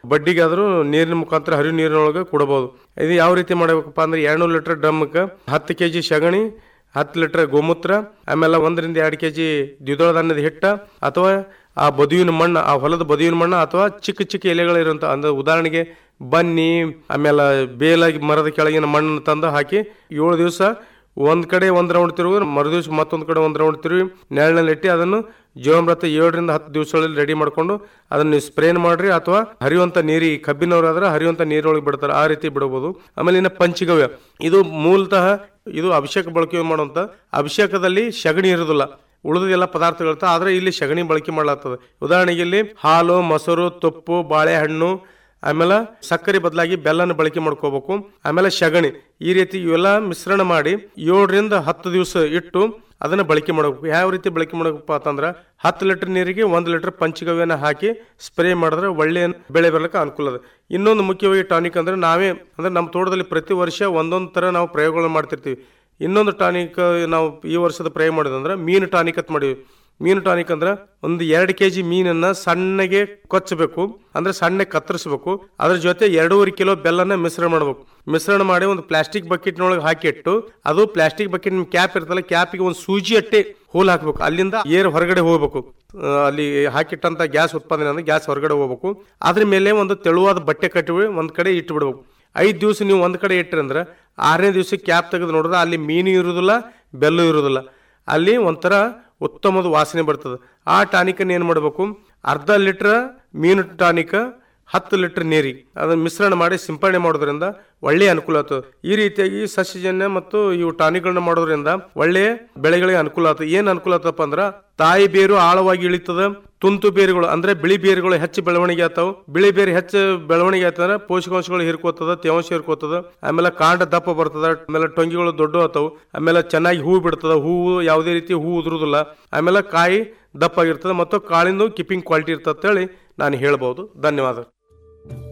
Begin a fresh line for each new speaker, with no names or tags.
ಬಡ್ಡಿಗಾದ್ರೂ ನೀರಿನ ಮುಖಾಂತರ ಹರಿವು ನೀರಿನೊಳಗೆ ಕೊಡಬಹುದು ಇದು ಯಾವ ರೀತಿ ಮಾಡಬೇಕಪ್ಪ ಅಂದ್ರೆ ಎರಡ್ನೂರು ಲೀಟರ್ ಡ್ರಮ್ಗೆ ಹತ್ತು ಕೆ ಜಿ ಸಗಣಿ ಹತ್ತು ಲೀಟರ್ ಗೋಮೂತ್ರ ಆಮೇಲೆ ಒಂದರಿಂದ ಎರಡು ಕೆ ಜಿ ದ್ವಿದಳ ಧಾನ್ಯದ ಹಿಟ್ಟ ಅಥವಾ ಆ ಬದುವಿನ ಮಣ್ಣು ಆ ಹೊಲದ ಬದುವಿನ ಮಣ್ಣು ಅಥವಾ ಚಿಕ್ಕ ಚಿಕ್ಕ ಎಲೆಗಳಿರುವಂಥ ಅಂದ್ರೆ ಉದಾಹರಣೆಗೆ ಬನ್ನಿ ಆಮೇಲೆ ಬೇಲಾಗಿ ಮರದ ಕೆಳಗಿನ ಮಣ್ಣನ್ನು ತಂದು ಹಾಕಿ ಏಳು ದಿವಸ ಒಂದ್ ಕಡೆ ಒಂದ್ ರೌಂಡ್ ತಿರುಗಿ ಮರು ದಿವಸ ಮತ್ತೊಂದು ಕಡೆ ಒಂದ್ ರೌಂಡ್ ತಿರುಗಿ ನೆರಳಿನಲ್ಲಿ ಇಟ್ಟು ಅದನ್ನು ಜೀವಾಮೃತ ಏಳರಿಂದ ಹತ್ತು ದಿವಸಗಳಲ್ಲಿ ರೆಡಿ ಮಾಡ್ಕೊಂಡು ಅದನ್ನು ಸ್ಪ್ರೇನ್ ಮಾಡ್ರಿ ಅಥವಾ ಹರಿಯುವಂತ ನೀರಿ ಕಬ್ಬಿನವರಾದ್ರೆ ಹರಿಯುವಂತ ನೀರೊಳಗೆ ಬಿಡ್ತಾರೆ ಆ ರೀತಿ ಬಿಡಬಹುದು ಆಮೇಲೆ ಇನ್ನು ಪಂಚಗವ್ಯ ಇದು ಮೂಲತಃ ಇದು ಅಭಿಷೇಕ ಬಳಕೆ ಮಾಡುವಂತ ಅಭಿಷೇಕದಲ್ಲಿ ಸಗಣಿ ಇರೋದಿಲ್ಲ ಉಳಿದ ಎಲ್ಲ ಪದಾರ್ಥಗಳಿರ್ತಾವೆ ಆದ್ರೆ ಇಲ್ಲಿ ಸಗಣಿ ಬಳಕೆ ಮಾಡಲಾಗ್ತದೆ ಉದಾಹರಣೆಗೆ ಇಲ್ಲಿ ಹಾಲು ಮೊಸರು ತುಪ್ಪು ಬಾಳೆಹಣ್ಣು ಆಮೇಲೆ ಸಕ್ಕರೆ ಬದಲಾಗಿ ಬೆಲ್ಲನ ಬಳಕೆ ಮಾಡ್ಕೋಬೇಕು ಆಮೇಲೆ ಸಗಣಿ ಈ ರೀತಿ ಇವೆಲ್ಲ ಮಿಶ್ರಣ ಮಾಡಿ ಏಳರಿಂದ ಹತ್ತು ದಿವಸ ಇಟ್ಟು ಅದನ್ನ ಬಳಕೆ ಮಾಡಬೇಕು ಯಾವ ರೀತಿ ಬಳಕೆ ಮಾಡಬೇಕಪ್ಪ ಅಂತಂದ್ರೆ ಹತ್ತು ಲೀಟರ್ ನೀರಿಗೆ ಒಂದು ಲೀಟರ್ ಪಂಚಗವ್ಯನ ಹಾಕಿ ಸ್ಪ್ರೇ ಮಾಡಿದ್ರೆ ಒಳ್ಳೆ ಬೆಳೆ ಬರ್ಲಿಕ್ಕೆ ಅನುಕೂಲ ಅದ ಇನ್ನೊಂದು ಮುಖ್ಯವಾಗಿ ಟಾನಿಕ್ ಅಂದ್ರೆ ನಾವೇ ಅಂದ್ರೆ ನಮ್ಮ ತೋಟದಲ್ಲಿ ಪ್ರತಿ ವರ್ಷ ಒಂದೊಂದು ತರ ನಾವು ಪ್ರಯೋಗಗಳನ್ನ ಮಾಡ್ತಿರ್ತೀವಿ ಇನ್ನೊಂದು ಟಾನಿಕ್ ನಾವು ಈ ವರ್ಷದ ಪ್ರಯೋಗ ಮಾಡಿದಂದ್ರೆ ಮೀನು ಟಾನಿಕ್ ಅಂತ ಮಾಡಿವಿ ಮೀನು ಟಾನಿಕ್ ಅಂದ್ರೆ ಒಂದು ಎರಡು ಕೆ ಜಿ ಮೀನನ್ನ ಸಣ್ಣಗೆ ಕೊಚ್ಚಬೇಕು ಅಂದ್ರೆ ಸಣ್ಣ ಕತ್ತರಿಸಬೇಕು ಅದ್ರ ಜೊತೆ ಎರಡೂವರೆ ಕಿಲೋ ಬೆಲ್ಲನ ಮಿಶ್ರಣ ಮಾಡಬೇಕು ಮಿಶ್ರಣ ಮಾಡಿ ಒಂದು ಪ್ಲಾಸ್ಟಿಕ್ ಬಕೆಟ್ನೊಳಗೆ ಹಾಕಿ ಇಟ್ಟು ಅದು ಪ್ಲಾಸ್ಟಿಕ್ ಬಕೆಟ್ ಕ್ಯಾಪ್ ಇರ್ತಲ್ಲ ಕ್ಯಾಪಿಗೆ ಒಂದು ಸೂಜಿ ಅಟ್ಟೆ ಹೋಲ್ ಹಾಕಬೇಕು ಅಲ್ಲಿಂದ ಏರ್ ಹೊರಗಡೆ ಹೋಗ್ಬೇಕು ಆ, ಅಲ್ಲಿ ಹಾಕಿಟ್ಟಂತ ಗ್ಯಾಸ್ ಉತ್ಪಾದನೆ ಅಂದ್ರೆ ಗ್ಯಾಸ್ ಹೊರಗಡೆ ಹೋಗ್ಬೇಕು ಅದ್ರ ಮೇಲೆ ಒಂದು ತೆಳುವಾದ ಬಟ್ಟೆ ಕಟ್ಟಿ ಒಂದ್ ಕಡೆ ಇಟ್ಟು ಬಿಡ್ಬೇಕು ಐದು ದಿವಸ ನೀವು ಒಂದ್ ಕಡೆ ಇಟ್ರಿ ಅಂದ್ರೆ ಆರನೇ ದಿವಸ ಕ್ಯಾಪ್ ತೆಗೆದು ನೋಡಿದ್ರೆ ಅಲ್ಲಿ ಮೀನು ಇರುವುದಿಲ್ಲ ಬೆಲ್ಲು ಇರುವುದಿಲ್ಲ ಅಲ್ಲಿ ಒಂಥರ ಉತ್ತಮದ ವಾಸನೆ ಬರ್ತದೆ ಆ ಟಾನಿಕನ್ನು ಏನು ಮಾಡಬೇಕು ಅರ್ಧ ಲೀಟ್ರ್ ಮೀನು ಟಾನಿಕ್ ಹತ್ತು ಲೀಟರ್ ನೀರಿಗೆ ಅದನ್ನ ಮಿಶ್ರಣ ಮಾಡಿ ಸಿಂಪಡಣೆ ಮಾಡೋದ್ರಿಂದ ಒಳ್ಳೆಯ ಅನುಕೂಲ ಆಗ್ತದೆ ಈ ರೀತಿಯಾಗಿ ಸಸ್ಯಜನ್ಯ ಮತ್ತು ಇವು ಟಾನಿಕ್ಗಳನ್ನ ಮಾಡೋದ್ರಿಂದ ಒಳ್ಳೆಯ ಬೆಳೆಗಳಿಗೆ ಅನುಕೂಲ ಆಗ್ತದೆ ಏನ್ ಅನುಕೂಲ ಆಗ್ತದಪ್ಪ ಅಂದ್ರ ತಾಯಿ ಬೇರು ಆಳವಾಗಿ ಇಳಿತದ ತುಂತು ಬೇರುಗಳು ಅಂದ್ರೆ ಬಿಳಿ ಬೇರುಗಳು ಹೆಚ್ಚು ಬೆಳವಣಿಗೆ ಆಗ್ತಾವ ಬಿಳಿ ಬೇರು ಹೆಚ್ಚು ಬೆಳವಣಿಗೆ ಆಯ್ತಂದ್ರೆ ಪೋಷಕಾಂಶಗಳು ಹಿರ್ಕೋತದ ತೇವಾಂಶ ಹಿರ್ಕೋತದ ಆಮೇಲೆ ಕಾಂಡ ದಪ್ಪ ಬರ್ತದ ಆಮೇಲೆ ಟೊಂಗಿಗಳು ದೊಡ್ಡ ಆತಾವು ಆಮೇಲೆ ಚೆನ್ನಾಗಿ ಹೂವು ಬಿಡ್ತದ ಹೂವು ಯಾವುದೇ ರೀತಿ ಹೂವು ಉದುರುದಿಲ್ಲ ಆಮೇಲೆ ಕಾಯಿ ದಪ್ಪ ಆಗಿರ್ತದೆ ಮತ್ತು ಕಾಳಿಂದು ಕಿಪ್ಪಿಂಗ್ ಕ್ವಾಲಿಟಿ ಇರ್ತದೆ ಅಂತೇಳಿ ನಾನು ಹೇಳ್ಬೋದು ಧನ್ಯವಾದ